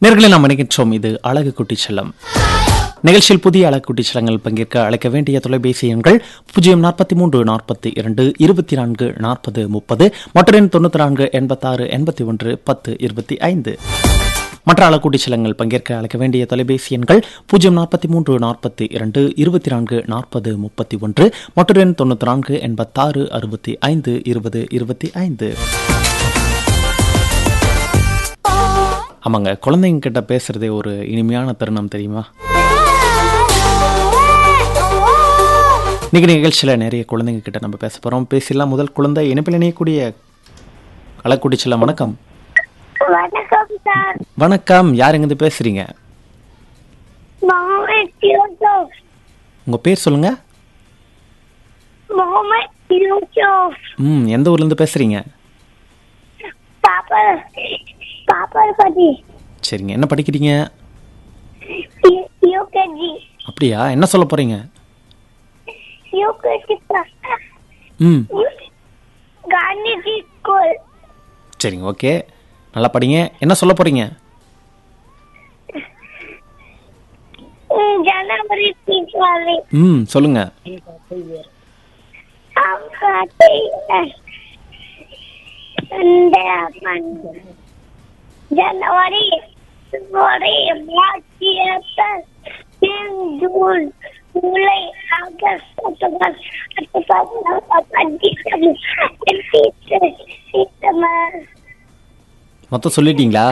நேர்களை நாம் நினைக்கின்றோம் இது அழகு குட்டி செல்லம் நிகழ்ச்சியில் புதிய அழகு குட்டி செல்லங்கள் பங்கேற்க அழைக்க வேண்டிய தொலைபேசி எண்கள் பூஜ்ஜியம் நாற்பத்தி மூன்று நாற்பத்தி இரண்டு இருபத்தி நான்கு நாற்பது முப்பது மற்ற எண் தொண்ணூற்றி நான்கு எண்பத்தாறு எண்பத்தி ஒன்று பத்து இருபத்தி ஐந்து மற்ற அழகுட்டி செல்லங்கள் பங்கேற்க அழைக்க வேண்டிய தொலைபேசி எண்கள் பூஜ்ஜியம் நாற்பத்தி மூன்று நாற்பத்தி இரண்டு இருபத்தி நான்கு நாற்பது முப்பத்தி ஒன்று மற்றொரு எண் தொண்ணூற்றி நான்கு எண்பத்தாறு அறுபத்தி ஐந்து இருபது இருபத்தி ஐந்து ஆமாங்க குழந்தைங்க கிட்ட பேசுறதே ஒரு இனிமையான தருணம் தெரியுமா இன்னைக்கு நிகழ்ச்சியில் நிறைய குழந்தைங்க கிட்ட நம்ம பேச போறோம் பேசலாம் முதல் குழந்தை இணைப்பில் இணையக்கூடிய அழகுட்டி செல்லம் வணக்கம் வணக்கம் சார் வணக்கம் யார் எங்கிருந்து பேசுறீங்க முகமது யூசுப் உங்க பேர் சொல்லுங்க முகமது யூசுப் ம் எந்த ஊர்ல இருந்து பேசுறீங்க பாப்பா பாப்பா பத்தி சரிங்க என்ன படிக்கிறீங்க யூகேஜி அப்படியா என்ன சொல்ல போறீங்க யூகேஜி ம் காந்திஜி ஸ்கூல் சரிங்க ஓகே நல்லா படிங்க என்ன சொல்ல போறீங்க ஜனவரி தீபாவளி ம் சொல்லுங்க January February March April May June July August October October November December September மொத்தம் சொல்லிட்டீங்களா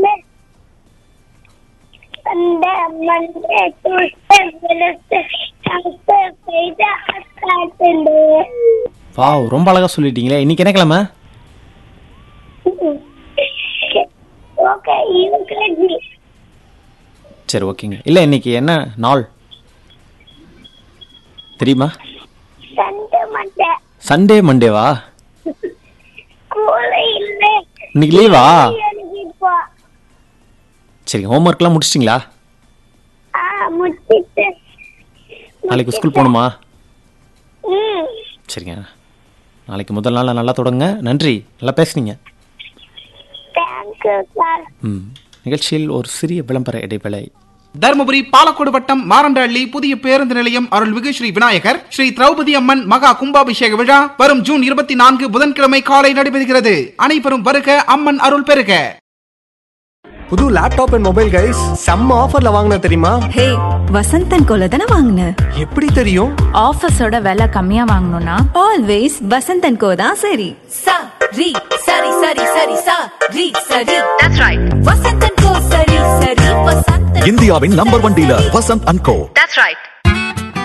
Sunday, Monday, Tuesday, Wednesday, Thursday, Friday, Saturday. Wow ரொம்ப அழகா சொல்லிட்டீங்களே இன்னைக்கு என்ன கிழமை Okay, UKG. சரி ஓகேங்க இல்லை இன்னைக்கு என்ன நாள் தெரியுமா Sunday, Monday. சண்டே மண்டேவா School இல்லை. இன்னைக்கு லீவா எழுதிப்போ. சரி ஹோம்ஒர்க்லாம் முடிச்சிட்டிங்களா ஆ, முடிச்சிட்டு. நாளைக்கு ஸ்கூல் போகணுமா ம். சரிங்க நாளைக்கு முதல் நாள் நல்லா தொடங்க நன்றி நல்லா பேசுனீங்க Thank you, sir. ம் நிகழ்ச்சியில் ஒரு சிறிய விளம்பர இடைவேளை தருமபுரி பாலக்கோடு வட்டம் மாரண்டஹள்ளி புதிய பேருந்து நிலையம் அருள்மிகு ஸ்ரீ விநாயகர் ஸ்ரீ திரௌபதி அம்மன் மகா கும்பாபிஷேக விழா வரும் ஜூன் இருபத்தி நான்கு புதன்கிழமை காலை நடைபெறுகிறது அனைவரும் வருக அம்மன் அருள் பெறுக புது லேப்டாப் அண்ட் மொபைல் கைஸ் செம்ம ஆஃபர்ல வாங்கின தெரியுமா ஹே வசந்தன் கோல தானே வாங்கின எப்படி தெரியும் ஆஃபீஸோட விலை கம்மியா வாங்கணும்னா ஆல்வேஸ் வசந்தன் கோ தான் சரி sa ri sari sari sari sa ri sari that's right vasantan ko sari sari vasantan இந்தியாவின் number one dealer Vasanth and co that's right